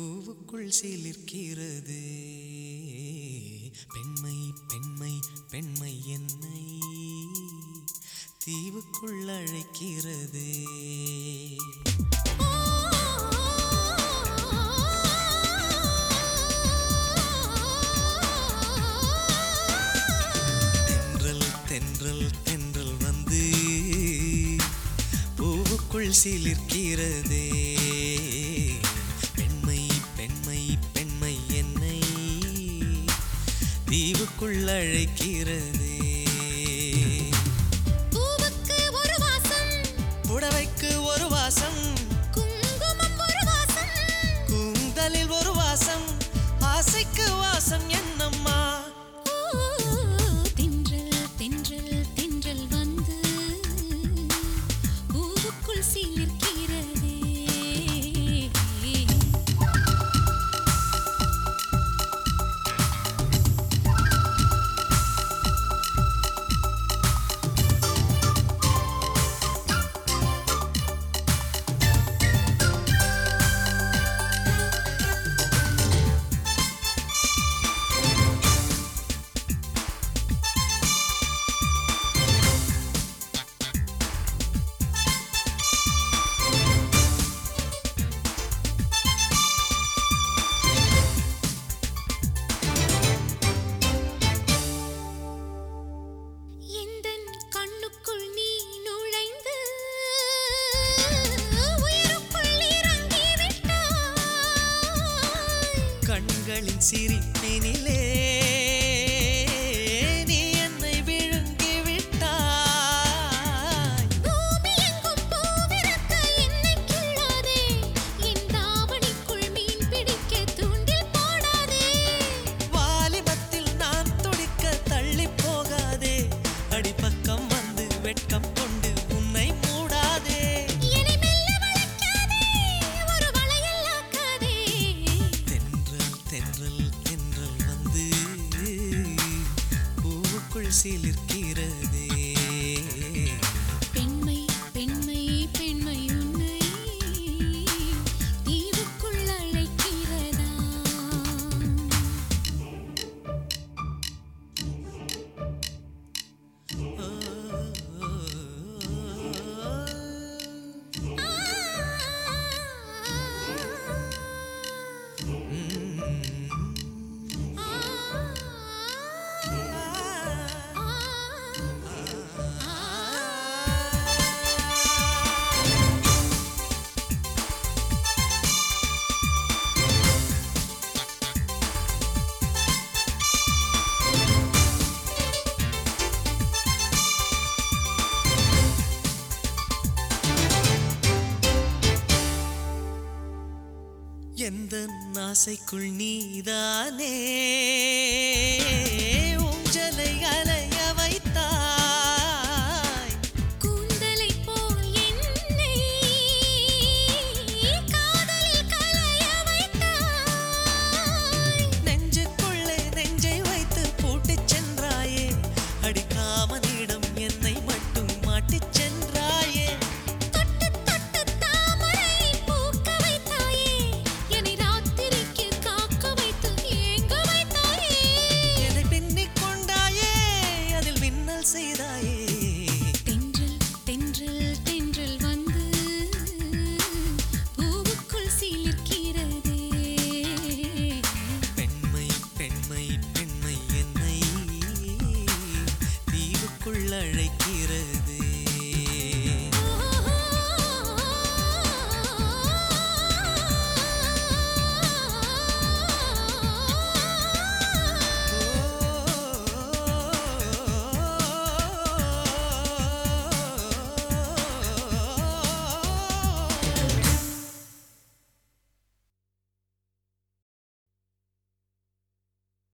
பூவுக்குள் சிலிர்க்கிறது பெண்மை பெண்மை பெண்மை என்னை தீவுக்குள் அழைக்கிறது தென்றல் தென்றல் தென்றல் வந்து பூவுக்குள் சிலிர்க்கிறதே பெண்மை பெண்மை பெண்மை என்னை தீவுக்குள் அழைக்கிறதே பூவுக்கு ஒரு வாசம் புடவைக்கு ஒரு வாசம் குங்குமம் ஒரு வாசம் கூந்தலில் ஒரு வாசம் ஆசைக்கு வாசம் என்னம்மா ஓ, தென்றல் தென்றல் தென்றல் வந்து பூவுக்குள் சிலிர்க்கிறதே எந்தன் கண்ணுக்குள் நீ நுழைந்து உயிருக்குள் இறங்கி விட்டாய் கண்களின் சிரிப்பினிலே நீ என்னை விழுங்கி விட்டாய் பூமி எங்கும் பூவிருக்க என்னை கிள்ளாதே என் தாவணிக்குள் மீன் பிடிக்க தூண்டில் போடாதே வாலிபத்தில் நான் துடிக்க தள்ளி போகாதே அடிப்பக்கம் வந்து வெட்கம் கொண்டு உன்னை மூடாதே என்னை மெல்ல வளைக்காதே ஒரு வளையல் ஆக்காதே தென்றல் தென்றல் தென்றல் வந்து பூவுக்குள் சிலிர்க்கிறதே பெண்மை பெண்மை பெண்மை உன்னை தீவுக்குள் அழைக்கிறதா எந்த ஆசைக்குள் நீதானே